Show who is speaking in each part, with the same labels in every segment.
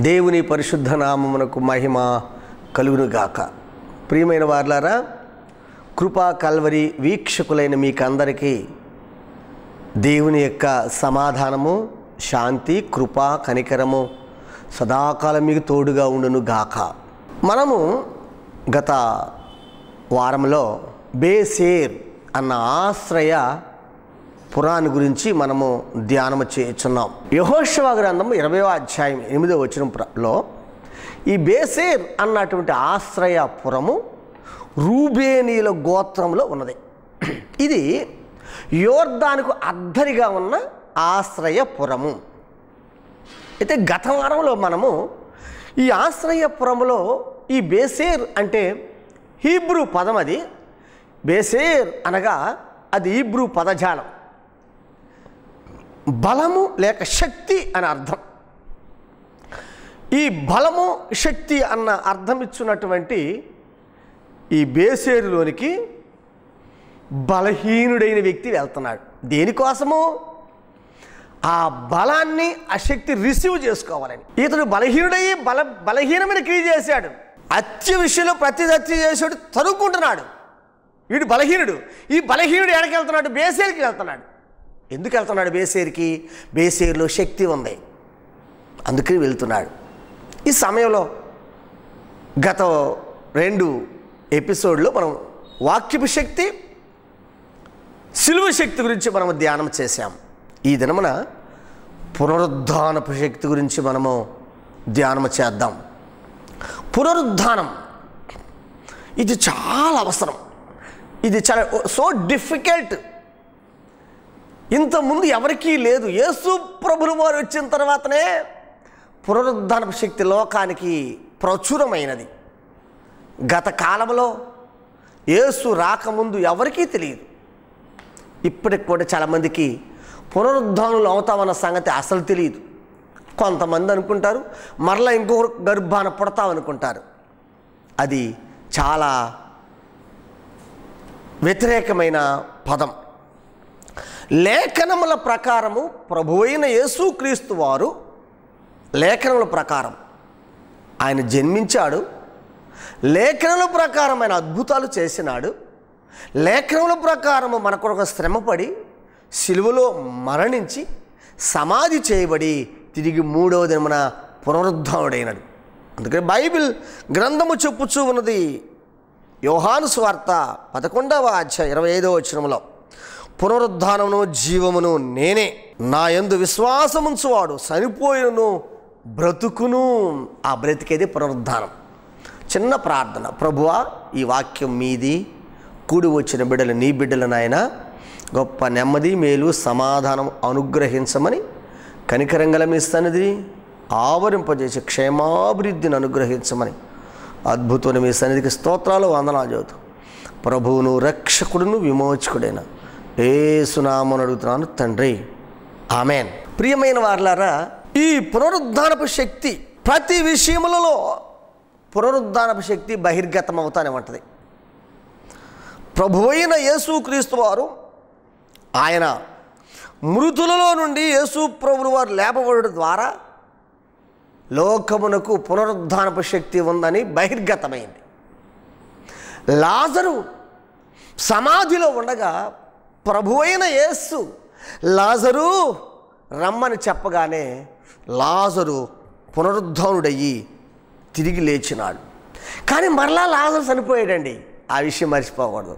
Speaker 1: దేవుని పరిశుద్ధ నామమునకు మహిమ కలుగునుగాక ప్రియమైన వార్లారా కృపా కల్వరి వీక్షకులైన మీకందరికీ దేవుని యొక్క సమాధానము శాంతి కృప కనికరము సదాకాలం మీకు తోడుగా ఉండును గాక మనము గత వారంలో బేసేర్ అన్న ఆశ్రయ పురాణ గురించి మనము ధ్యానము చేయుచున్నాం యహోశవ గ్రంథం ఇరవై అధ్యాయం ఎనిమిదో వచనంలో ఈ బేసేర్ అన్నటువంటి ఆశ్రయ పురము రూబేనీల గోత్రంలో ఉన్నది ఇది యోర్దానికి అద్దరిగా ఉన్న ఆశ్రయపురము అయితే గత వారంలో మనము ఈ ఆశ్రయపురములో ఈ బేసేర్ అంటే హీబ్రూ పదం అది బేసేర్ అనగా అది హీబ్రూ పదజాలం బలము లేక శక్తి అని అర్థం ఈ బలము శక్తి అన్న అర్థం ఇచ్చున్నటువంటి ఈ బేసేరులోనికి బలహీనుడైన వ్యక్తి వెళ్తున్నాడు దేనికోసము ఆ బలాన్ని ఆ శక్తి రిసీవ్ చేసుకోవాలని ఇతడు బలహీనుడయ్యి బల బలహీనమైన క్రియ చేశాడు అత్య విషయంలో ప్రతి హత్య చేసాడు తరుక్కుంటున్నాడు వీడు బలహీనుడు ఈ బలహీనుడు ఎక్కడికి వెళ్తున్నాడు బేసేరికి వెళ్తున్నాడు ఎందుకు వెళ్తున్నాడు బేసేరికి బేసేరులో శక్తి ఉంది అందుకని వెళ్తున్నాడు ఈ సమయంలో గత రెండు ఎపిసోడ్లో మనం వాక్యపు శక్తి సిలువ శక్తి గురించి మనం ధ్యానం చేశాం ఈ దినమున పునరుద్ధానపు శక్తి గురించి మనము ధ్యానం చేద్దాం పునరుద్ధానం ఇది చాలా అవసరం ఇది చాలా సో డిఫికల్ట్ ఇంతకుముందు ఎవరికీ లేదు యేసు ప్రభులు వారు వచ్చిన తర్వాతనే పునరుద్ధానపు శక్తి లోకానికి ప్రచురమైనది గత కాలంలో యేసు రాకముందు ఎవరికీ తెలియదు ఇప్పటికి కూడా చాలామందికి పునరుద్ధానులు అవుతామన్న సంగతి అసలు తెలియదు కొంతమంది అనుకుంటారు మరలా ఇంకొక గర్భాన పుడతామనుకుంటారు అది చాలా వ్యతిరేకమైన పదం లేఖనముల ప్రకారము ప్రభువైన యేసుక్రీస్తు వారు లేఖనముల ప్రకారం ఆయన జన్మించాడు లేఖనముల ప్రకారం ఆయన అద్భుతాలు చేసినాడు లేఖనముల ప్రకారము మన కొరకు శ్రమపడి సిలువలో మరణించి సమాధి చేయబడి తిరిగి మూడవ దినమున పునరుద్ధానుడైనాడు అందుకని బైబిల్ గ్రంథము చెప్పుచూ ఉన్నది యోహాను స్వార్త పదకొండవ అధ్యాయ ఇరవై ఐదవ వచనంలో పునరుద్ధానమును జీవమును నేనే నా యందు విశ్వాసముంచువాడు చనిపోయినను బ్రతుకును ఆ బ్రతికేది పునరుద్ధానం చిన్న ప్రార్థన ప్రభువా ఈ వాక్యం మీది కూడి వచ్చిన బిడ్డలు నీ బిడ్డలు నాయన గొప్ప నెమ్మది మేలు సమాధానం అనుగ్రహించమని కనికరంగల మీ సన్నిధి ఆవరింపజేసి క్షేమాభివృద్ధిని అనుగ్రహించమని అద్భుతమైన మీ సన్నిధికి స్తోత్రాలు వందనాలు చదువుతూ ప్రభువును రక్షకుడును విమోచకుడైన ఏ సునామని అడుగుతున్నాను తండ్రి ఆమెన్ ప్రియమైన వార్లారా ఈ పునరుద్ధానపు శక్తి ప్రతి విషయములలో పునరుద్ధానపు శక్తి బహిర్గతం అవుతానే ఉంటుంది ప్రభువైన యేసుక్రీస్తు వారు ఆయన మృతులలో నుండి యేసు ప్రభులు వారు లేపబడడం ద్వారా లోకమునకు పునరుద్ధానపు శక్తి ఉందని బహిర్గతమైంది లాజరు సమాధిలో ఉండగా ప్రభువైన యేసు లాజరు రమ్మని చెప్పగానే లాజరు పునరుద్ధానుడయ్యి తిరిగి లేచినాడు కానీ మరలా లాజరు చనిపోయాడండి ఆ విషయం మర్చిపోకూడదు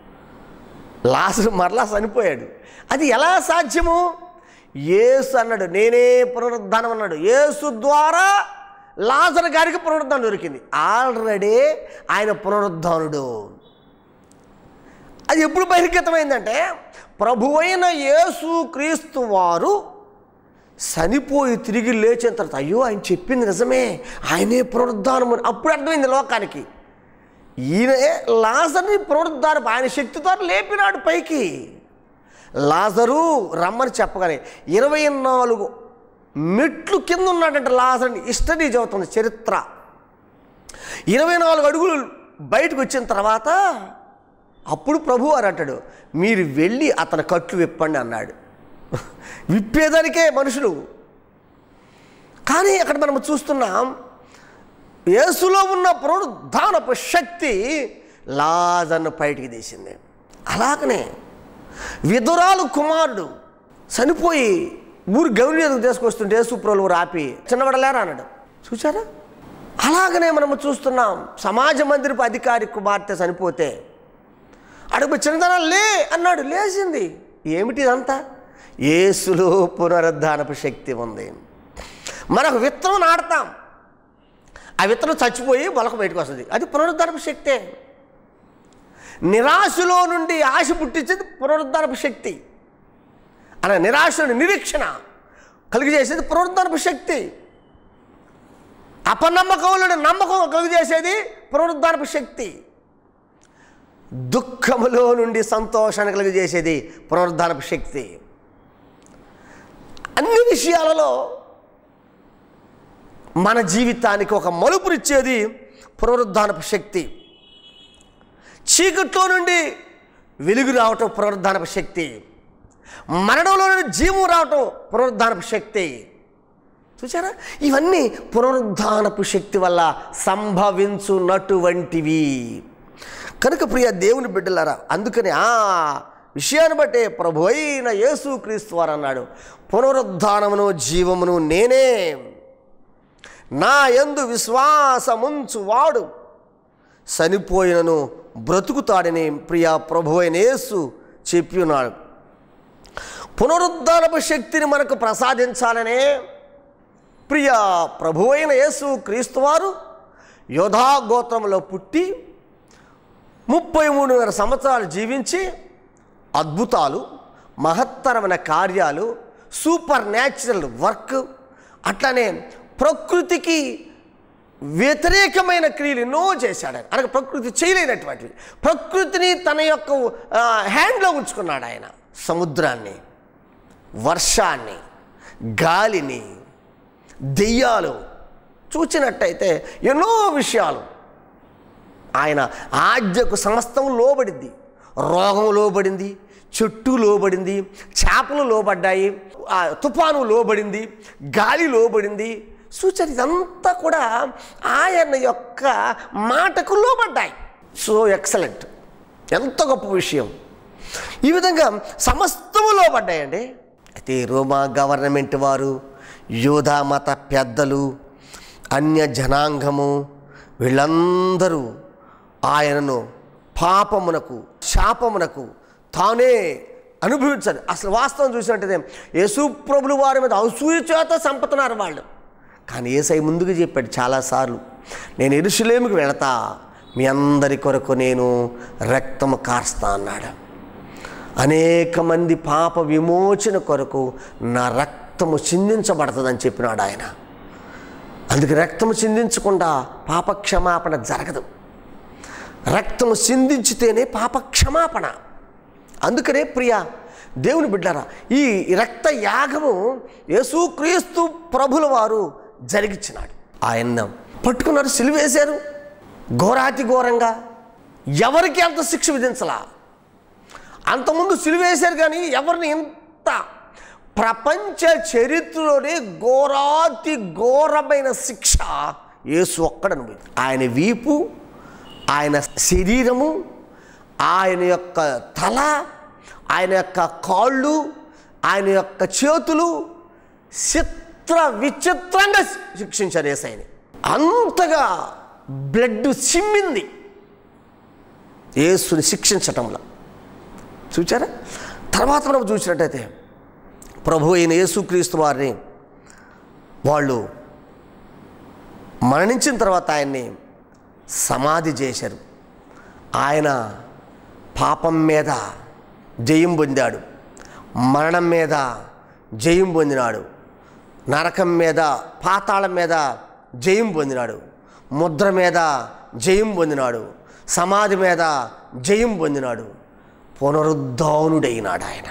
Speaker 1: లాజరు మరలా చనిపోయాడు అది ఎలా సాధ్యము యేసు అన్నాడు నేనే పునరుద్ధానం అన్నాడు యేసు ద్వారా లాజర్ గారికి పునరుద్ధానం దొరికింది ఆల్రెడీ ఆయన పునరుద్ధానుడు అది ఎప్పుడు బహిర్గతమైందంటే ప్రభువైన యేసు క్రీస్తు వారు చనిపోయి తిరిగి లేచిన తర్వాత అయ్యో ఆయన చెప్పింది నిజమే ఆయనే పునరుద్ధానం అని అప్పుడు అర్థమైంది లోకానికి ఈయనే లాజర్ని పునరుద్ధానం ఆయన శక్తితో లేపినాడు పైకి లాజరు రమ్మని చెప్పగానే ఇరవై నాలుగు మెట్లు కింద ఉన్నాడంటే లాజర్ని ఇష్టడీ చదువుతుంది చరిత్ర ఇరవై నాలుగు అడుగులు బయటకు వచ్చిన తర్వాత అప్పుడు ప్రభు వారు అంటాడు మీరు వెళ్ళి అతని కట్లు విప్పండి అన్నాడు విప్పేదానికే మనుషులు కానీ అక్కడ మనం చూస్తున్నాం యేసులో ఉన్న పునరుద్ధానపు శక్తి లాజర్ను బయటికి తీసింది అలాగనే విధురాలు కుమారుడు చనిపోయి ఊరు గౌరీ ఎదుగు తీసుకొస్తుంటే యేసుప్రోలు రాపి చిన్నబడలేరా అన్నాడు చూసారా అలాగనే మనము చూస్తున్నాం సమాజ మందిరపు అధికారి కుమార్తె చనిపోతే అడుగు చిన్నదనం లే అన్నాడు లేచింది ఏమిటి ఇదంతా యేసులో పునరుద్ధానపు శక్తి ఉంది మనకు విత్తనం నాడతాం ఆ విత్తనం చచ్చిపోయి మొలక బయటకు వస్తుంది అది పునరుద్ధారపు శక్తే నిరాశలో నుండి ఆశ పుట్టించేది పునరుద్ధారపు శక్తి అలా నిరాశను నిరీక్షణ కలిగజేసేది పునరుద్ధారపు శక్తి అపనమ్మకంలో నమ్మకం కలుగజేసేది పునరుద్ధారపు శక్తి దుఃఖములో నుండి సంతోషాన్ని కలిగజేసేది పునరుద్ధారపు శక్తి అన్ని విషయాలలో మన జీవితానికి ఒక మలుపునిచ్చేది పునరుద్ధానపు శక్తి చీకట్లో నుండి వెలుగు రావటం పునరుద్ధానపు శక్తి మరణంలో నుండి జీవం రావటం పునరుద్ధానపు శక్తి చూసారా ఇవన్నీ పునరుద్ధానపు శక్తి వల్ల సంభవించున్నటువంటివి కనుక ప్రియ దేవుని బిడ్డలారా అందుకని ఆ విషయాన్ని బట్టే ప్రభు అయిన యేసుక్రీస్తు వారు అన్నాడు పునరుద్ధానమును జీవమును నేనే నా యందు విశ్వాసముంచు వాడు చనిపోయినను బ్రతుకుతాడని ప్రియ ప్రభు అయిన యేసు చెప్పి ఉన్నాడు పునరుద్ధానపు శక్తిని మనకు ప్రసాదించాలనే ప్రియ ప్రభు అయిన యేసు క్రీస్తు వారు యోధా గోత్రంలో పుట్టి ముప్పై మూడున్నర సంవత్సరాలు జీవించి అద్భుతాలు మహత్తరమైన కార్యాలు సూపర్ న్యాచురల్ వర్క్ అట్లానే ప్రకృతికి వ్యతిరేకమైన క్రియలు ఎన్నో చేశాడు ఆయన అనగా ప్రకృతి చేయలేనటువంటివి ప్రకృతిని తన యొక్క ఆ, హ్యాండ్లో ఉంచుకున్నాడు ఆయన సముద్రాన్ని వర్షాన్ని గాలిని దెయ్యాలు చూచినట్టయితే ఎన్నో విషయాలు ఆయన ఆజ్ఞకు సమస్తం లోబడింది రోగం లోబడింది చెట్టు లోబడింది చేపలు లోబడ్డాయి ఆ తుఫాను లోబడింది గాలి లోబడింది సూచన ఇదంతా కూడా ఆయన యొక్క మాటకు లోబడ్డాయి సో ఎక్సలెంట్ ఎంత గొప్ప విషయం ఈ విధంగా సమస్తము లోబడ్డాయండి అయితే రోమా గవర్నమెంట్ వారు యోధా మత పెద్దలు అన్య జనాంగము వీళ్ళందరూ ఆయనను పాపమునకు శాపమునకు తానే అనుభవించాలి అసలు వాస్తవం చూసినట్టయితే యేసు ప్రభులు వారి మీద అసూయ చేత సంపతున్నారు వాళ్ళు కానీ ఏసై ముందుకు చెప్పాడు చాలాసార్లు నేను ఎరుసలేముకి వెళతా మీ అందరి కొరకు నేను రక్తము కార్స్తా అన్నాడు అనేక మంది పాప విమోచన కొరకు నా రక్తము చిందించబడుతుందని చెప్పినాడు ఆయన అందుకే రక్తము చిందించకుండా పాప క్షమాపణ జరగదు రక్తము చిందించితేనే పాప క్షమాపణ అందుకనే ప్రియ దేవుని బిడ్డారా ఈ రక్త యాగము యేసుక్రీస్తు ప్రభుల వారు జరిగించినాడు ఆయన పట్టుకున్నారు సిలువేశారు ఘోరాతి ఘోరంగా ఎవరికి అంత శిక్ష విధించలా అంతకుముందు సిలువేశారు కానీ ఎవరిని ఇంత ప్రపంచ చరిత్రలోనే ఘోరాతి ఘోరమైన శిక్ష యేసు ఒక్కడను ఆయన వీపు ఆయన శరీరము ఆయన యొక్క తల ఆయన యొక్క కాళ్ళు ఆయన యొక్క చేతులు చిత్ర విచిత్రంగా శిక్షించారు ఏసైని అంతగా బ్లడ్ సిమ్మింది యేసుని శిక్షించటంలో చూచారా తర్వాత మనం చూసినట్టయితే ప్రభు అయిన యేసుక్రీస్తు వారిని వాళ్ళు మరణించిన తర్వాత ఆయన్ని సమాధి చేశారు ఆయన పాపం మీద జయం పొందాడు మరణం మీద జయం పొందినాడు నరకం మీద పాతాళం మీద జయం పొందినాడు ముద్ర మీద జయం పొందినాడు సమాధి మీద జయం పొందినాడు పునరుద్ధానుడైనాడు ఆయన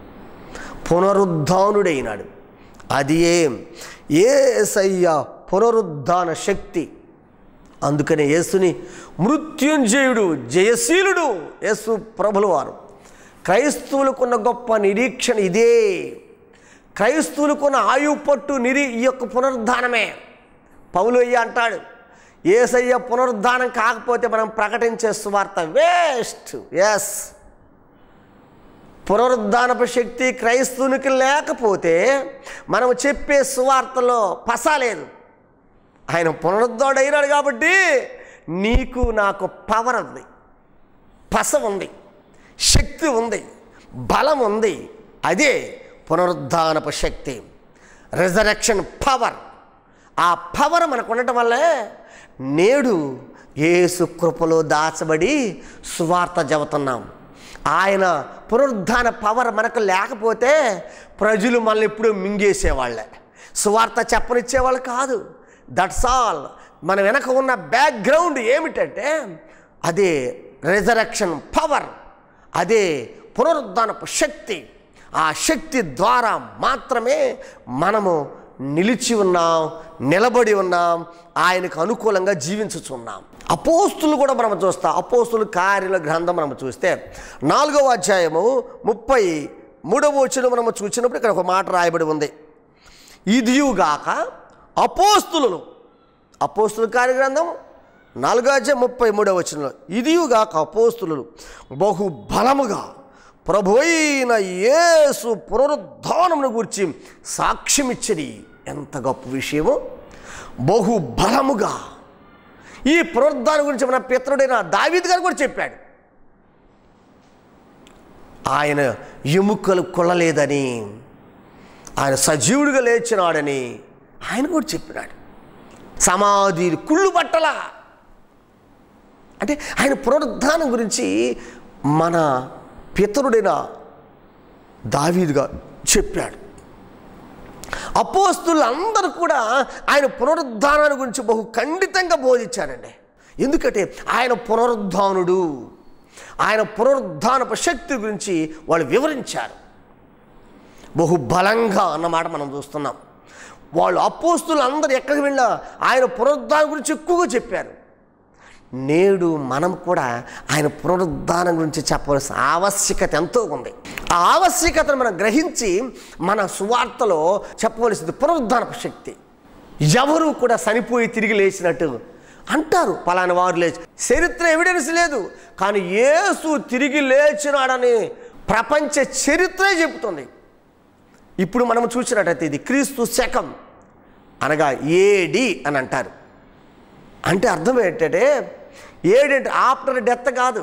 Speaker 1: పునరుద్ధానుడైనాడు అది ఏం ఏసయ్య పునరుద్ధాన శక్తి అందుకనే యేసుని మృత్యుంజయుడు జయశీలుడు యేసు ప్రభుల వారు క్రైస్తవులకున్న గొప్ప నిరీక్షణ ఇదే క్రైస్తువులకున్న ఆయు పట్టు నిరి ఈ యొక్క పునరుద్ధానమే పౌలు అయ్య అంటాడు ఏసయ్య పునరుద్ధానం కాకపోతే మనం ప్రకటించే సువార్త వేస్ట్ ఎస్ పునరుద్ధానపు శక్తి క్రైస్తవునికి లేకపోతే మనం చెప్పే సువార్తలో పస లేదు ఆయన పునరుద్ధాడైనాడు కాబట్టి నీకు నాకు పవర్ ఉంది పస ఉంది శక్తి ఉంది బలం ఉంది అదే పునరుద్ధానపు శక్తి రిజరక్షన్ పవర్ ఆ పవర్ మనకు ఉండటం వల్లే నేడు ఏసు కృపలో దాచబడి సువార్త చెబుతున్నాం ఆయన పునరుద్ధాన పవర్ మనకు లేకపోతే ప్రజలు మనల్ని ఎప్పుడూ మింగేసేవాళ్ళే సువార్త చెప్పనిచ్చేవాళ్ళు కాదు దట్స్ ఆల్ మన వెనక ఉన్న బ్యాక్గ్రౌండ్ ఏమిటంటే అదే రిజరక్షన్ పవర్ అదే పునరుద్ధానపు శక్తి ఆ శక్తి ద్వారా మాత్రమే మనము నిలిచి ఉన్నాం నిలబడి ఉన్నాం ఆయనకు అనుకూలంగా జీవించుచున్నాం అపోస్తులు కూడా మనం చూస్తాం అపోస్తుల కార్యాల గ్రంథం మనం చూస్తే నాలుగవ అధ్యాయము ముప్పై మూడవ వచ్చిన మనము చూసినప్పుడు ఇక్కడ ఒక మాట రాయబడి ఉంది ఇదియుగాక అపోస్తులు అపోస్తుల కార్యగ్రంథం నాలుగో అధ్యాయం ముప్పై మూడవ వచనంలో ఇదియుగాక అపోస్తులు బహు బలముగా ప్రభు అయిన యేసు పునరుద్ధానమును గురించి సాక్ష్యమిచ్చడి ఎంత గొప్ప విషయము బహు బలముగా ఈ పునరుద్ధానం గురించి మన పితరుడైన దావీద్ గారు కూడా చెప్పాడు ఆయన ఎముకలు కొల్లలేదని ఆయన సజీవుడిగా లేచినాడని ఆయన కూడా చెప్పినాడు సమాధి కుళ్ళు పట్టల అంటే ఆయన పునరుద్ధానం గురించి మన పితరుడైన దావీదుగా చెప్పాడు అపోస్తులు అందరూ కూడా ఆయన పునరుద్ధానాన్ని గురించి బహు ఖండితంగా బోధించారండి ఎందుకంటే ఆయన పునరుద్ధానుడు ఆయన పునరుద్ధానపు శక్తి గురించి వాళ్ళు వివరించారు బహు బలంగా అన్నమాట మనం చూస్తున్నాం వాళ్ళు అపోస్తులు అందరు ఎక్కడికి వెళ్ళినా ఆయన పునరుద్ధానం గురించి ఎక్కువగా చెప్పారు నేడు మనం కూడా ఆయన పునరుద్ధానం గురించి చెప్పవలసిన ఆవశ్యకత ఎంతో ఉంది ఆ ఆవశ్యకతను మనం గ్రహించి మన సువార్తలో చెప్పవలసింది పునరుద్ధానపు శక్తి ఎవరు కూడా చనిపోయి తిరిగి లేచినట్టు అంటారు పలానా వారు లేచి చరిత్ర ఎవిడెన్స్ లేదు కానీ యేసు తిరిగి లేచినాడని ప్రపంచ చరిత్రే చెబుతుంది ఇప్పుడు మనం చూసినట్టయితే ఇది క్రీస్తు శకం అనగా ఏడి అని అంటారు అంటే అర్థం ఏంటంటే ఏడంటే ఆఫ్టర్ డెత్ కాదు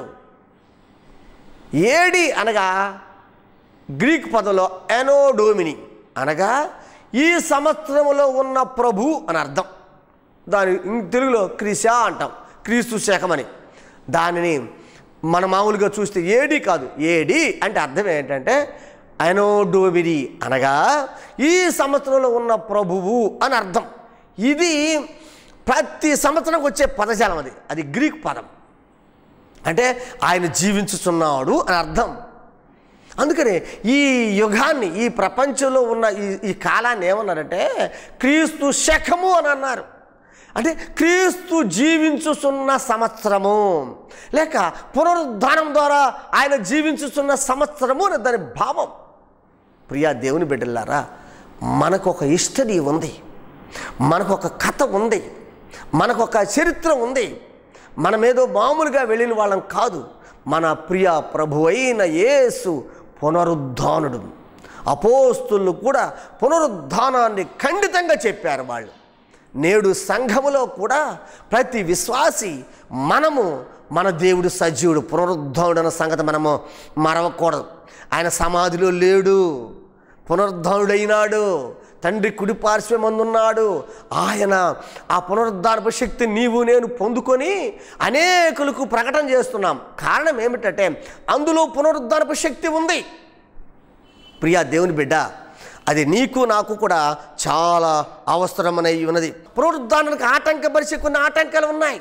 Speaker 1: ఏడి అనగా గ్రీక్ పదంలో ఎనోడోమిని అనగా ఈ సంవత్సరంలో ఉన్న ప్రభు అని అర్థం దాని ఇం- తెలుగులో క్రీశా అంటాం క్రీస్తు శకమని దానిని మన మామూలుగా చూస్తే ఏడి కాదు ఏడి అంటే అర్థం ఏంటంటే అనోడోమిని అనగా ఈ సంవత్సరంలో ఉన్న ప్రభువు అని అర్థం ఇది ప్రతి సంవత్సరం వచ్చే పదజాలం అది అది గ్రీక్ పదం అంటే ఆయన జీవించుచున్నాడు అని అర్థం అందుకని ఈ యుగాన్ని ఈ ప్రపంచంలో ఉన్న ఈ ఈ కాలాన్ని ఏమన్నారంటే క్రీస్తు శకము అని అన్నారు అంటే క్రీస్తు జీవించుచున్న సంవత్సరము లేక పునరుద్ధానం ద్వారా ఆయన జీవించుచున్న సంవత్సరము అని దాని భావం ప్రియా దేవుని బిడ్డలారా మనకు ఒక హిస్టరీ ఉంది మనకు ఒక కథ ఉంది మనకు ఒక చరిత్ర ఉంది మనమేదో మామూలుగా వెళ్ళిన వాళ్ళం కాదు మన ప్రియ ప్రభు అయిన యేసు పునరుద్ధానుడు అపోస్తులు కూడా పునరుద్ధానాన్ని ఖండితంగా చెప్పారు వాళ్ళు నేడు సంఘములో కూడా ప్రతి విశ్వాసి మనము మన దేవుడు సజీవుడు పునరుద్ధానుడు అన్న సంగతి మనము మరవకూడదు ఆయన సమాధిలో లేడు పునరుద్ధానుడైనాడు తండ్రి కుడి పార్శ్వమందున్నాడు ఆయన ఆ పునరుద్ధానపు శక్తి నీవు నేను పొందుకొని అనేకులకు ప్రకటన చేస్తున్నాం కారణం ఏమిటంటే అందులో పునరుద్ధానపు శక్తి ఉంది ప్రియా దేవుని బిడ్డ అది నీకు నాకు కూడా చాలా అవసరమనై ఉన్నది పునరుద్ధానానికి ఆటంకపరిచే కొన్ని ఆటంకాలు ఉన్నాయి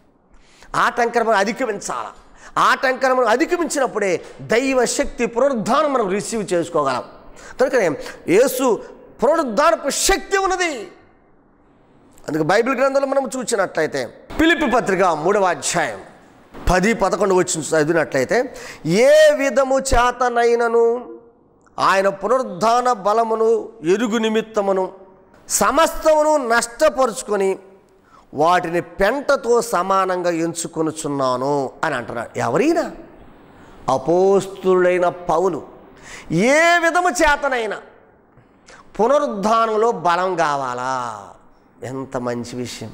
Speaker 1: ఆటంకం అధిగమించాలి ఆటంకం మనం అధిగమించినప్పుడే దైవ శక్తి పునరుద్ధానం మనం రిసీవ్ చేసుకోగలం కనుకనే యేసు పునరుద్ధానపు శక్తి ఉన్నది అందుకే బైబిల్ గ్రంథంలో మనం చూసినట్లయితే పిలిపి పత్రిక మూడవ అధ్యాయం పది పదకొండు వచ్చి చదివినట్లయితే ఏ విధము చేతనైనను ఆయన పునరుద్ధాన బలమును ఎరుగు నిమిత్తమును సమస్తమును నష్టపరుచుకొని వాటిని పెంటతో సమానంగా ఎంచుకొనుచున్నాను అని అంటున్నాడు ఎవరైనా అపోస్తుడైన పౌలు ఏ విధము చేతనైనా పునరుద్ధానంలో బలం కావాలా ఎంత మంచి విషయం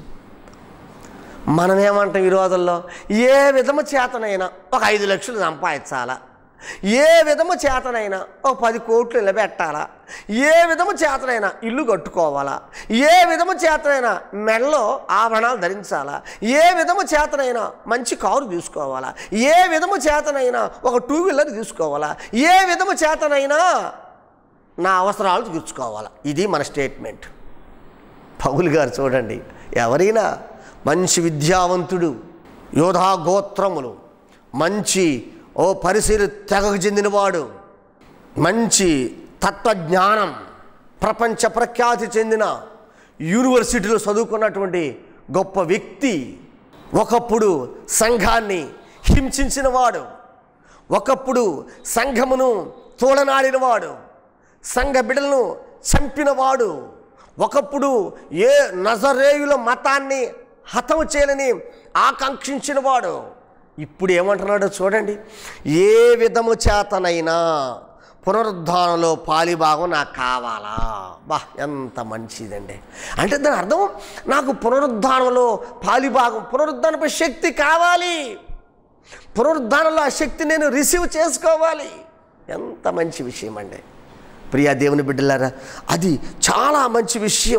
Speaker 1: మనం ఏమంటాం ఈ రోజుల్లో ఏ విధము చేతనైనా ఒక ఐదు లక్షలు సంపాదించాలా ఏ విధము చేతనైనా ఒక పది కోట్లు నిలబెట్టాలా ఏ విధము చేతనైనా ఇల్లు కట్టుకోవాలా ఏ విధము చేతనైనా మెడలో ఆభరణాలు ధరించాలా ఏ విధము చేతనైనా మంచి కారు తీసుకోవాలా ఏ విధము చేతనైనా ఒక టూ వీలర్ తీసుకోవాలా ఏ విధము చేతనైనా నా అవసరాలు తీర్చుకోవాలా ఇది మన స్టేట్మెంట్ పౌలు గారు చూడండి ఎవరైనా మంచి విద్యావంతుడు యోధా గోత్రములు మంచి ఓ పరిశీలి తెగకు చెందినవాడు మంచి తత్వజ్ఞానం ప్రపంచ ప్రఖ్యాతి చెందిన యూనివర్సిటీలో చదువుకున్నటువంటి గొప్ప వ్యక్తి ఒకప్పుడు సంఘాన్ని హింసించినవాడు ఒకప్పుడు సంఘమును తోడనాడినవాడు సంఘ బిడ్డలను చంపినవాడు ఒకప్పుడు ఏ నజరేయుల మతాన్ని హతము చేయాలని ఆకాంక్షించినవాడు ఇప్పుడు ఏమంటున్నాడో చూడండి ఏ విధము చేతనైనా పునరుద్ధానంలో పాలిభాగం నాకు కావాలా బా ఎంత మంచిదండి అంటే దాని అర్థం నాకు పునరుద్ధానంలో పాలిభాగం పునరుద్ధానపై శక్తి కావాలి పునరుద్ధానంలో ఆ శక్తి నేను రిసీవ్ చేసుకోవాలి ఎంత మంచి విషయం అండి ప్రియా దేవుని బిడ్డలారా అది చాలా మంచి విషయం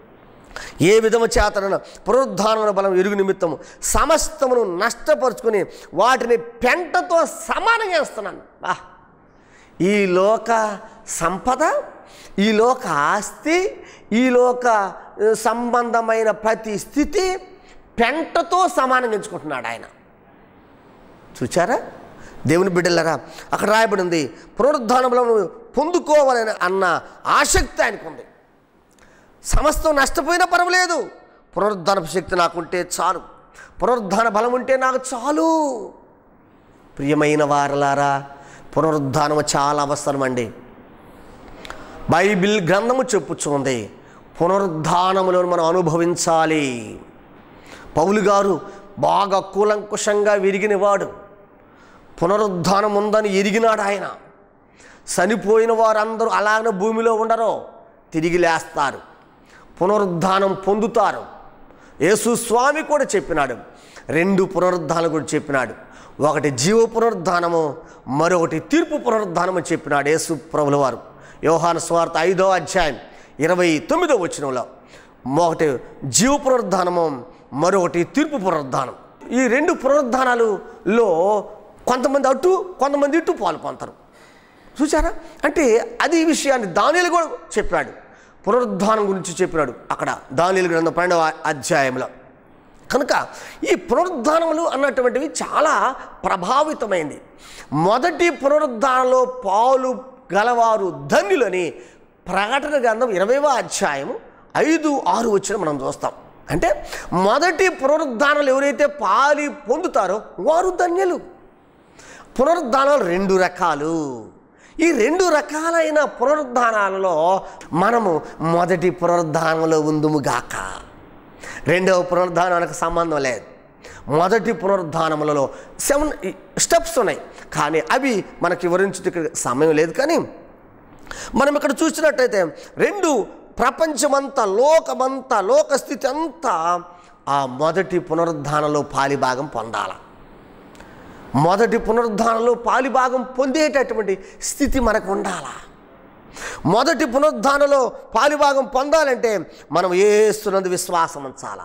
Speaker 1: ఏ విధము చేతన పునరుద్ధానమైన బలం ఎరుగు నిమిత్తము సమస్తమును నష్టపరుచుకొని వాటిని పెంటతో సమానం చేస్తున్నాను బా ఈ లోక సంపద ఈ లోక ఆస్తి ఈ లోక ఆ, సంబంధమైన ప్రతి స్థితి పెంటతో సమానంగా ఎంచుకుంటున్నాడు ఆయన చూచారా దేవుని బిడ్డలరా అక్కడ రాయబడి ఉంది పునరుద్ధానంలో పొందుకోవాలని అన్న ఆసక్తి ఆయనకు ఉంది సమస్తం నష్టపోయినా పర్వాలేదు పునరుద్ధానపు శక్తి నాకుంటే చాలు పునరుద్ధాన బలం ఉంటే నాకు చాలు ప్రియమైన వారలారా పునరుద్ధానము చాలా అవసరం అండి బైబిల్ గ్రంథము చెప్పుచుంది పునరుద్ధానములను మనం అనుభవించాలి పౌలు గారు బాగా కూలంకుషంగా విరిగినవాడు పునరుద్ధానం ఉందని ఎరిగినాడు ఆయన చనిపోయిన వారందరూ అలాగనే భూమిలో ఉండరు తిరిగి లేస్తారు పునరుద్ధానం పొందుతారు యేసు స్వామి కూడా చెప్పినాడు రెండు పునరుద్ధానం కూడా చెప్పినాడు ఒకటి జీవ పునరుద్ధానము మరొకటి తీర్పు పునరుద్ధానము చెప్పినాడు యేసు ప్రభుల వారు యోహాను స్వార్థ ఐదో అధ్యాయం ఇరవై తొమ్మిదో వచనంలో ఒకటి జీవ పునరుద్ధానము మరొకటి తీర్పు పునరుద్ధానం ఈ రెండు పునరుద్ధానాలలో కొంతమంది అటు కొంతమంది ఇటు పాల్పొంతారు చూసారా అంటే అది ఈ విషయాన్ని దానిలు కూడా చెప్పాడు పునరుద్ధానం గురించి చెప్పినాడు అక్కడ దానిలు గ్రంథం పన్నెండవ అధ్యాయంలో కనుక ఈ పునరుద్ధానములు అన్నటువంటివి చాలా ప్రభావితమైంది మొదటి పునరుద్ధానంలో పాలు గలవారు ధన్యులని ప్రకటన గ్రంథం ఇరవైవ అధ్యాయము ఐదు ఆరు వచ్చిన మనం చూస్తాం అంటే మొదటి పునరుద్ధానాలు ఎవరైతే పాలి పొందుతారో వారు ధన్యులు పునరుద్ధానాలు రెండు రకాలు ఈ రెండు రకాలైన పునరుద్ధానాలలో మనము మొదటి పునరుద్ధానంలో ఉందుముగాక రెండవ పునరుద్ధానానికి సంబంధం లేదు మొదటి పునరుద్ధానములలో సెవెన్ స్టెప్స్ ఉన్నాయి కానీ అవి మనకి వివరించుటకు సమయం లేదు కానీ మనం ఇక్కడ చూసినట్టయితే రెండు ప్రపంచమంతా లోకమంతా లోకస్థితి అంతా ఆ మొదటి పునరుద్ధానంలో పాలిభాగం పొందాల మొదటి పునరుద్ధానంలో పాలిభాగం పొందేటటువంటి స్థితి మనకు ఉండాలా మొదటి పునరుద్ధానంలో పాలిభాగం పొందాలంటే మనం ఏసునందు విశ్వాసం ఉంచాలా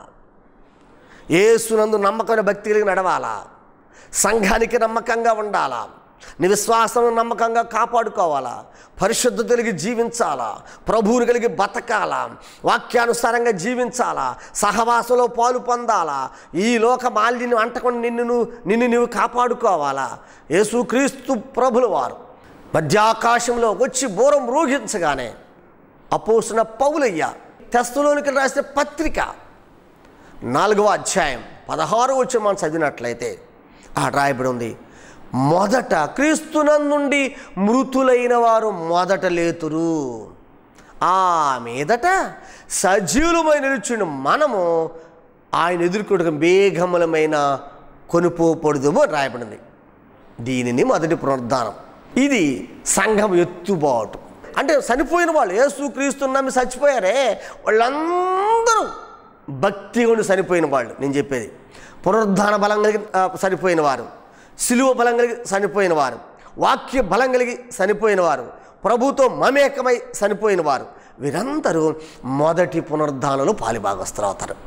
Speaker 1: ఏసునందు నమ్మకమైన భక్తి కలిగి నడవాలా సంఘానికి నమ్మకంగా ఉండాలా నీ విశ్వాసం నమ్మకంగా కాపాడుకోవాలా పరిశుద్ధత కలిగి జీవించాలా ప్రభువుని కలిగి బతకాలా వాక్యానుసారంగా జీవించాలా సహవాసంలో పాలు పొందాలా ఈ లోక మాలిన్యం అంటకుండా నిన్ను నువ్వు- నిన్ను నువ్వు కాపాడుకోవాలా యేసుక్రీస్తు ప్రభుల వారు మధ్యాకాశంలో వచ్చి బోరం రోగించగానే అపోసిన పౌలయ్య తెస్తులోనికి రాసిన పత్రిక నాలుగవ అధ్యాయం పదహారు వచ్చి మనం చదివినట్లయితే ఆ రాయబడి ఉంది మొదట క్రీస్తునందుండి మృతులైన వారు మొదట లేతురు ఆ మీదట సజీవులమై నిలుచున్న మనము ఆయన ఎదుర్కొంటున్న మేఘములమైన కొనుపోపడుదుము అని రాయబడింది దీనిని మొదటి పునరుద్ధానం ఇది సంఘం ఎత్తుబాటు అంటే చనిపోయిన వాళ్ళు యేసు క్రీస్తు నమ్మి చచ్చిపోయారే వాళ్ళందరూ భక్తి ఉండి చనిపోయిన వాళ్ళు నేను చెప్పేది పునరుద్ధాన బలం కలిగి ఆ, చనిపోయిన వారు సిలువ బలం కలిగి చనిపోయిన వారు వాక్య బలం కలిగి చనిపోయిన వారు ప్రభుతో మమేకమై చనిపోయిన వారు వీరందరూ మొదటి పునరుద్ధానంలో పాలిభాగస్తులు అవుతారు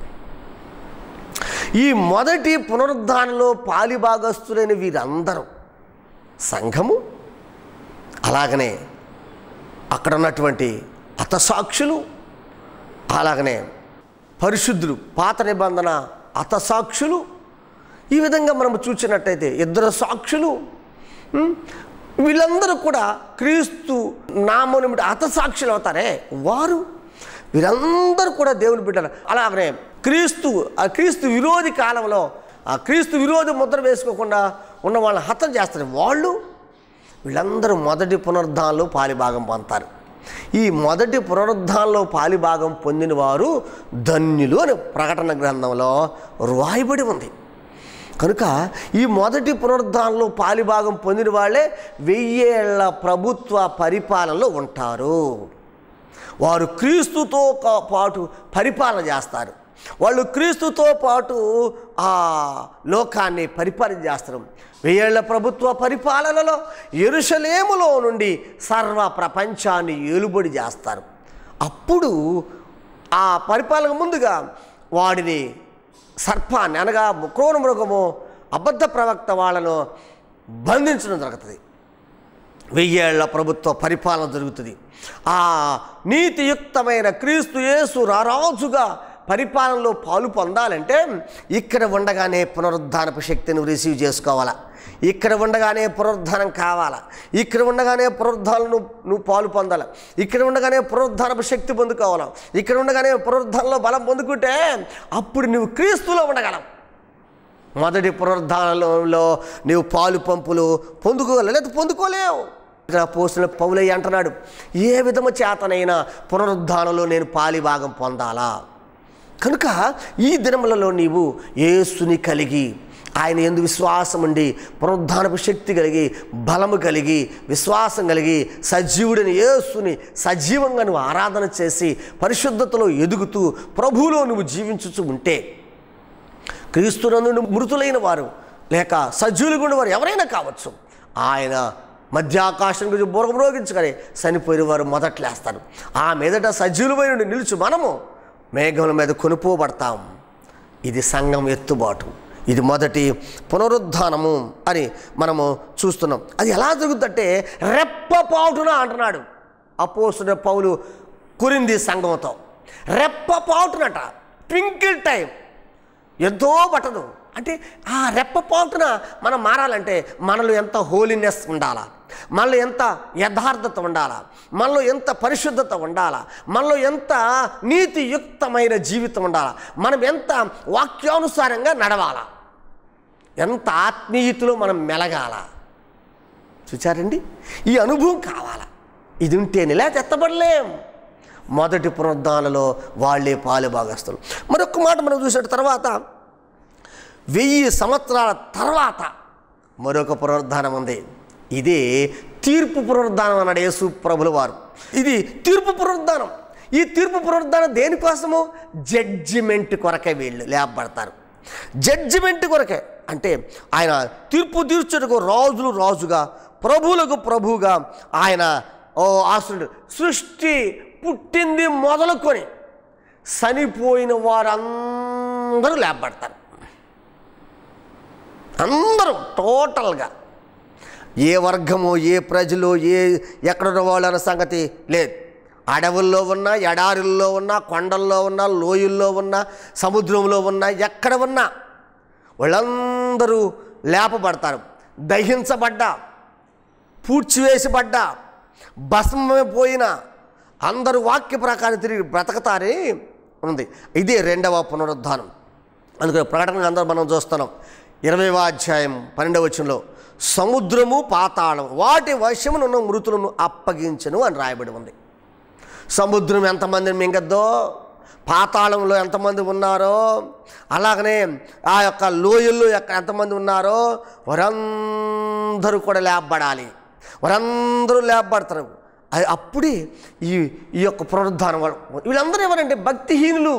Speaker 1: ఈ మొదటి పునరుద్ధానంలో పాలిభాగస్తులైన వీరందరూ సంఘము అలాగనే అక్కడ ఉన్నటువంటి అతసాక్షులు అలాగనే పరిశుద్ధులు పాత నిబంధన అతసాక్షులు ఈ విధంగా మనం చూసినట్టయితే ఇద్దరు సాక్షులు ఉం? వీళ్ళందరూ కూడా క్రీస్తు నామని అతసాక్షులు అవుతారే వారు వీరందరూ కూడా దేవుని బిడ్డలు అలాగనే క్రీస్తు ఆ క్రీస్తు విరోధి కాలంలో ఆ క్రీస్తు విరోధి ముద్ర వేసుకోకుండా ఉన్న వాళ్ళని హతం చేస్తారు వాళ్ళు వీళ్ళందరూ మొదటి పునరుద్ధానంలో పాలిభాగం పొందుతారు ఈ మొదటి పునరుద్ధానంలో పాలిభాగం పొందిన వారు ధన్యులు అని ప్రకటన గ్రంథంలో రాయబడి ఉంది కనుక ఈ మొదటి పునరుద్ధానంలో పాలిభాగం పొందిన వాళ్ళే వెయ్యేళ్ల ప్రభుత్వ పరిపాలనలో ఉంటారు వారు క్రీస్తుతో కా- పాటు పరిపాలన చేస్తారు వాళ్ళు క్రీస్తుతో పాటు ఆ లోకాన్ని పరిపాలన చేస్తారు వెయ్యేళ్ల ప్రభుత్వ పరిపాలనలో ఎరుషలేములో నుండి సర్వ ప్రపంచాన్ని ఏలుబడి చేస్తారు అప్పుడు ఆ పరిపాలన ముందుగా వాడిని సర్పాన్ని అనగా క్రోణ మృగము అబద్ధ ప్రవక్త వాళ్ళను బంధించడం జరుగుతుంది వెయ్యేళ్ల ప్రభుత్వ పరిపాలన జరుగుతుంది ఆ నీతియుక్తమైన క్రీస్తు యేసు రారాజుగా పరిపాలనలో పాలు పొందాలంటే ఇక్కడ ఉండగానే పునరుద్ధానపు శక్తిని రిసీవ్ చేసుకోవాలా ఇక్కడ ఉండగానే పునరుద్ధానం కావాలా ఇక్కడ ఉండగానే పునరుద్ధాలను నువ్వు పాలు పొందాలి ఇక్కడ ఉండగానే పునరుద్ధానపు శక్తి పొందుకోవాలా ఇక్కడ ఉండగానే పునరుద్ధానంలో బలం పొందుకుంటే అప్పుడు నువ్వు క్రీస్తులో ఉండగలవు మొదటి పునరుద్ధానంలో నీవు పాలు పంపులు పొందుకోగలవు లేదా పొందుకోలేవు ఇక్కడ పోసిన పౌలయ్య అంటున్నాడు ఏ విధము చేతనైనా పునరుద్ధానంలో నేను పాలి భాగం పొందాలా కనుక ఈ దినములలో నీవు యేసుని కలిగి ఆయన ఎందు విశ్వాసం ఉండి పునరుద్ధానపు శక్తి కలిగి బలము కలిగి విశ్వాసం కలిగి సజీవుడిని యేసుని సజీవంగా నువ్వు ఆరాధన చేసి పరిశుద్ధతలో ఎదుగుతూ ప్రభువులో నువ్వు జీవించుచు ఉంటే క్రీస్తునందు మృతులైన వారు లేక సజీవులుగా ఉన్నవారు ఎవరైనా కావచ్చు ఆయన మధ్యాకాశం గురించి బురగమ్రోగించుకొని చనిపోయిన వారు మొదట్లేస్తారు ఆ మీదట సజీవులమైన నుండి నిలుచు మనము మేఘముల మీద కొనుపోబడతాం ఇది సంఘం ఎత్తుబాటు ఇది మొదటి పునరుద్ధానము అని మనము చూస్తున్నాం అది ఎలా జరుగుతుందంటే రెప్పపాటున అంటున్నాడు అపోసిన పౌలు కురింది సంఘంతో రెప్పపాటునట ట్వింకిల్ టైం ఎంతో పట్టదు అంటే ఆ రెప్పపాటున మనం మారాలంటే మనలో ఎంత హోలీనెస్ ఉండాలా మనలో ఎంత యథార్థత ఉండాలా మనలో ఎంత పరిశుద్ధత ఉండాలా మనలో ఎంత నీతియుక్తమైన జీవితం ఉండాలా మనం ఎంత వాక్యానుసారంగా నడవాలా ఎంత ఆత్మీయతలో మనం మెలగాల చూచారండి ఈ అనుభవం కావాలా ఇది ఉంటేనే లేక ఎత్తబడలేం మొదటి పునరుద్ధానంలో వాళ్ళే పాలు భాగస్తులు మరొక మాట మనం చూసిన తర్వాత వెయ్యి సంవత్సరాల తర్వాత మరొక పునరుద్ధానం ఉంది ఇదే తీర్పు పునరుద్ధానం అన్నాడు యేసు ప్రభుల వారు ఇది తీర్పు పునరుద్ధానం ఈ తీర్పు పునరుద్ధానం దేనికోసము జడ్జిమెంట్ కొరకే వీళ్ళు లేపబడతారు జడ్జిమెంట్ కొరకే అంటే ఆయన తీర్పు తీర్చుటకు రాజులు రాజుగా ప్రభువులకు ప్రభువుగా ఆయన ఓ ఆసురుడు సృష్టి పుట్టింది మొదలుకొని చనిపోయిన వారందరూ లేపబడతారు అందరూ టోటల్గా ఏ వర్గము ఏ ప్రజలు ఏ ఎక్కడున్న వాళ్ళు అన్న సంగతి లేదు అడవుల్లో ఉన్నా ఎడారుల్లో ఉన్నా కొండల్లో ఉన్నా లోయల్లో ఉన్నా సముద్రంలో ఉన్నా ఎక్కడ ఉన్నా వాళ్ళందరూ లేపబడతారు దహించబడ్డా పూడ్చివేసబడ్డా భస్మమైపోయిన అందరూ వాక్య ప్రకారం తిరిగి బ్రతకతారే ఉంది ఇదే రెండవ పునరుద్ధానం అందుకని ప్రకటన అందరూ మనం చూస్తున్నాం ఇరవైవ అధ్యాయం పన్నెండవ వచనంలో సముద్రము పాతాళం వాటి వశమునున్న మృతులను అప్పగించను అని రాయబడి ఉంది సముద్రం ఎంతమందిని మింగద్దో పాతాళంలో ఎంతమంది ఉన్నారో అలాగనే ఆ యొక్క లోయల్లో ఎక్క ఎంతమంది ఉన్నారో వారందరూ కూడా లేపబడాలి వారందరూ లేపబడతారు అది అప్పుడే ఈ ఈ యొక్క పునరుద్ధానం వాళ్ళు వీళ్ళందరూ ఎవరంటే భక్తిహీనులు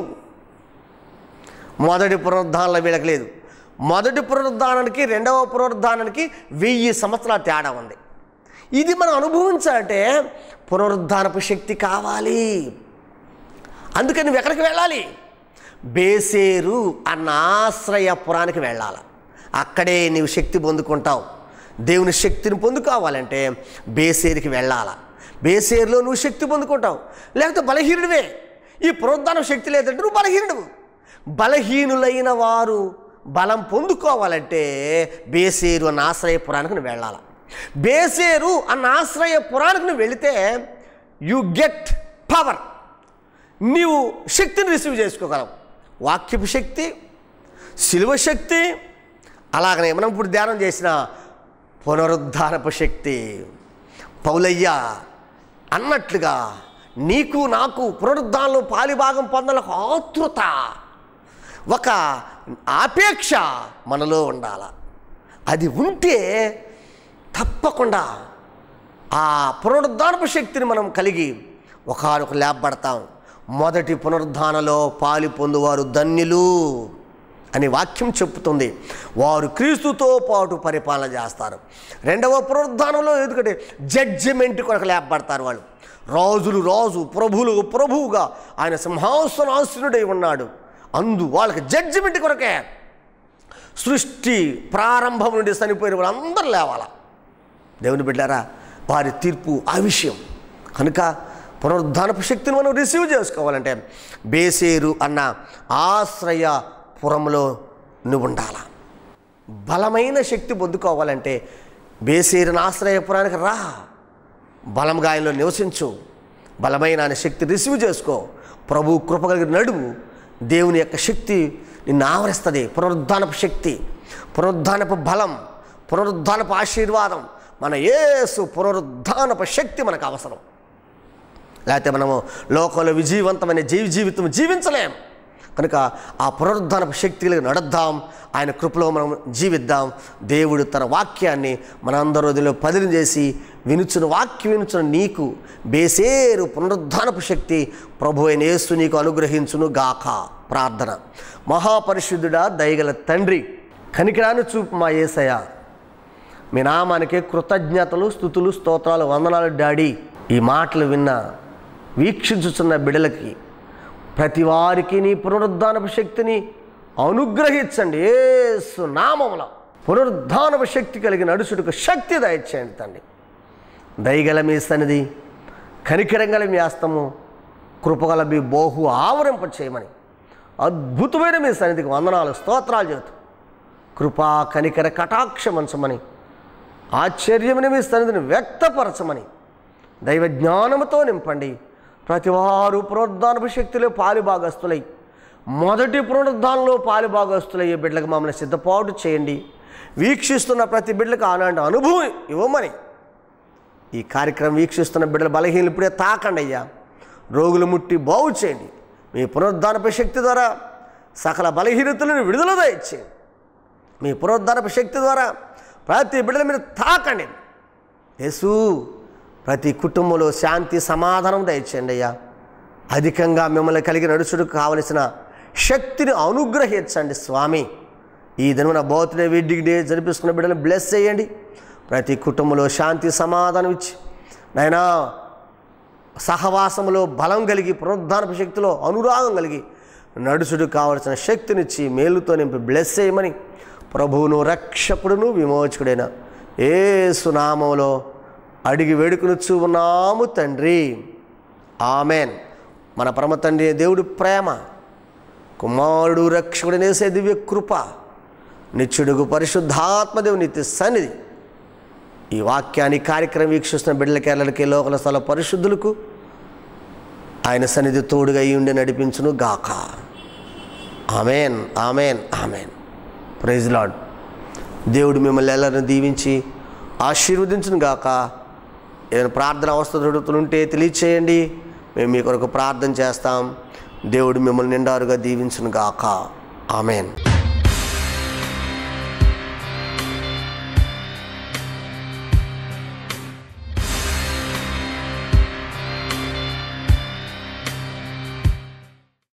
Speaker 1: మొదటి పునరుద్ధానంలో వీళ్ళకి లేదు మొదటి పునరుద్ధానానికి రెండవ పునరుద్ధానానికి వెయ్యి సంవత్సరాల తేడా ఉంది ఇది మనం అనుభవించాలంటే పునరుద్ధానపు శక్తి కావాలి అందుకని నువ్వు ఎక్కడికి వెళ్ళాలి బేసేరు అన్న ఆశ్రయపురానికి వెళ్ళాలి అక్కడే నీవు శక్తి పొందుకుంటావు దేవుని శక్తిని పొందుకోవాలంటే బేసేరుకి వెళ్ళాలా బేసేరులో నువ్వు శక్తి పొందుకుంటావు లేకపోతే బలహీనుడివే ఈ పునరుద్ధానం శక్తి లేదంటే నువ్వు బలహీనుడు బలహీనులైన వారు బలం పొందుకోవాలంటే బేసేరు అన్న ఆశ్రయపురానికి నువ్వు వెళ్ళాలి బేసేరు అన్న ఆశ్రయపురానికి నువ్వు వెళితే యు గెట్ పవర్ నీవు శక్తిని రిసీవ్ చేసుకోగలవు వాక్యపు శక్తి శిలువ శక్తి అలాగనే మనం ఇప్పుడు ధ్యానం చేసిన పునరుద్ధారపు శక్తి పౌలయ్య అన్నట్లుగా నీకు నాకు పునరుద్ధానంలో పాలిభాగం పొందాలకు ఆతృత ఒక ఆపేక్ష మనలో ఉండాల అది ఉంటే తప్పకుండా ఆ పునరుద్ధానపు శక్తిని మనం కలిగి ఒకనొక లేపబడతాం మొదటి పునరుద్ధానలో పాలు పొందువారు ధన్యులు అని వాక్యం చెప్తుంది వారు క్రీస్తుతో పాటు పరిపాలన చేస్తారు రెండవ పునరుద్ధానంలో ఎందుకంటే జడ్జిమెంట్ కొరకు లేపబడతారు వాళ్ళు రాజులు రాజు ప్రభువులు ప్రభువుగా ఆయన సింహాసనాసనుడై ఉన్నాడు అందు వాళ్ళకి జడ్జిమెంట్ కొరకే సృష్టి ప్రారంభం నుండి చనిపోయిన వాళ్ళందరూ లేవాలా దేవుని బిడ్డారా వారి తీర్పు ఆ విషయం కనుక పునరుద్ధానపు శక్తిని మనం రిసీవ్ చేసుకోవాలంటే బేసేరు అన్న ఆశ్రయ పురంలో నువ్వు ఉండాల బలమైన శక్తి పొందుకోవాలంటే బేసేరుని ఆశ్రయపురానికి రా బలంగా ఆయనలో నివసించు బలమైన ఆయన శక్తి రిసీవ్ చేసుకో ప్రభు కృప కలిగిన నడువు దేవుని యొక్క శక్తి నిన్ను ఆవరిస్తుంది పునరుద్ధానపు శక్తి పునరుద్ధానపు బలం పునరుద్ధానపు ఆశీర్వాదం మన యేసు పునరుద్ధానపు శక్తి మనకు అవసరం లేకపోతే మనము లోకంలో విజయవంతమైన జీవి జీవితం జీవించలేం కనుక ఆ పునరుద్ధానపు శక్తిలో నడుద్దాం ఆయన కృపలో మనం జీవిద్దాం దేవుడు తన వాక్యాన్ని మనందరూ దీనిలో పదిలి చేసి వినుచున్న వాక్యం వినుచున్న నీకు బేసేరు పునరుద్ధానపు శక్తి ప్రభు అయిన యేసు నీకు అనుగ్రహించును గాక ప్రార్థన మహాపరిశుద్ధుడా దయగల తండ్రి కనికరాను చూపు మా ఏసయ మీ నామానికి కృతజ్ఞతలు స్థుతులు స్తోత్రాలు వందనాలు డాడీ ఈ మాటలు విన్న వీక్షించుచున్న బిడలకి ప్రతి వారికి నీ పునరుద్ధానపు శక్తిని అనుగ్రహించండి ఏసు నామముల పునరుద్ధానపు శక్తి కలిగి నడుచుటకు శక్తి దయచేయండి తండ్రి దయగల మీ సన్నిధి కనికరంగల మీ హస్తము కృపగల మీ బోహు ఆవరింప చేయమని అద్భుతమైన మీ సన్నిధికి వందనాలు స్తోత్రాలు చెబుతూ కృపా కనికర కటాక్షమంచమని ఆశ్చర్యమని మీ సన్నిధిని వ్యక్తపరచమని దైవ జ్ఞానముతో నింపండి ప్రతివారు పునరుద్ధానపు శక్తిలో పాలుభాగస్తులై మొదటి పునరుద్ధానంలో పాలుభాగస్తులయ్యే బిడ్డలకు మమ్మల్ని సిద్ధపాటు చేయండి వీక్షిస్తున్న ప్రతి బిడ్డలకు ఆనాటి అనుభవం ఇవ్వమని ఈ కార్యక్రమం వీక్షిస్తున్న బిడ్డల బలహీనలు ఇప్పుడే తాకండి అయ్యా రోగులు ముట్టి బాగు చేయండి మీ పునరుద్ధానపు శక్తి ద్వారా సకల బలహీనతలను విడుదల దయచేయండి మీ పునరుద్ధానపు శక్తి ద్వారా ప్రతి బిడ్డల మీద తాకండి యేసు ప్రతి కుటుంబంలో శాంతి సమాధానం దయచేయండి అయ్యా అధికంగా మిమ్మల్ని కలిగి నడుచుటకు కావలసిన శక్తిని అనుగ్రహించండి స్వామి ఈ దినమున బర్త్డే వెడ్డింగ్ డే జరిపిస్తున్న బిడ్డలను బ్లెస్ చేయండి ప్రతి కుటుంబంలో శాంతి సమాధానం ఇచ్చి నైనా సహవాసములో బలం కలిగి పునరుద్ధానపు శక్తిలో అనురాగం కలిగి నడుచుడు కావలసిన శక్తినిచ్చి మేలుతో నింపి బ్లెస్ చేయమని ప్రభువును రక్షకుడును విమోచకుడైన ఏ సునామంలో అడిగి వేడుకునుచు ఉన్నాము తండ్రి ఆమెన్ మన పరమ తండ్రి దేవుడి ప్రేమ కుమారుడు రక్షకుడనేసే దివ్య కృప నిత్యుడుగు పరిశుద్ధాత్మదేవు నిత్య సన్నిధి ఈ వాక్యాన్ని కార్యక్రమం వీక్షిస్తున్న బిడ్డలకి లోకల స్థల పరిశుద్ధులకు ఆయన సన్నిధి తోడుగా అయి ఉండి నడిపించును గాక amen amen amen praise lord దేవుడు మిమ్మల్ని ಎಲ್ಲರನ್ನು దీవించి ఆశీర్వదించును గాక ఏదైనా ప్రార్థన అవస్థ జరుగుతుంటే తెలియచేయండి మేము మీ కొరకు ప్రార్థన చేస్తాం దేవుడు మిమ్మల్ని నిండారుగా దీవించును గాక ఆమెన్